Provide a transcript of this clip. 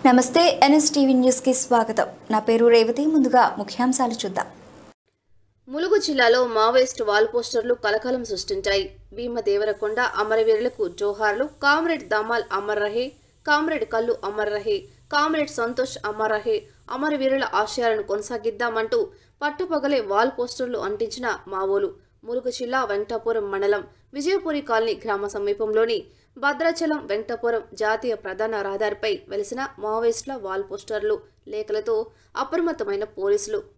నమస్తే ఎన్ఎస్టీవీ న్యూస్కి స్వాగతం నా పేరు రేవతి ముందుగా ముఖ్యాంశాలు చూద్దాం ములుగు జిల్లాలో మావోయిస్టు వాల్ పోస్టర్లు కలకలం సృష్టించాయి భీమదేవరకొండ అమరవీరులకు జోహార్లు కామ్రేడ్ దమాల్ అమర్ రహే కామ్రేడ్ కల్లు అమర్ రహే కామ్రేడ్ సంతోష్ అమర్ రహే అమరవీరుల ఆశయాలను కొనసాగిద్దామంటూ పట్టుపగలే వాల్ పోస్టర్లు అంటించిన మావోలు ములుగు జిల్లా వెంకటాపురం మండలం విజయపురి కాలనీ గ్రామ సమీపంలోని భద్రాచలం వెంకటాపురం జాతీయ ప్రధాన రహదారిపై వెలిసిన మావోయిస్టుల వాల్ పోస్టర్లు లేఖలతో అప్రమత్తమైన పోలీసులు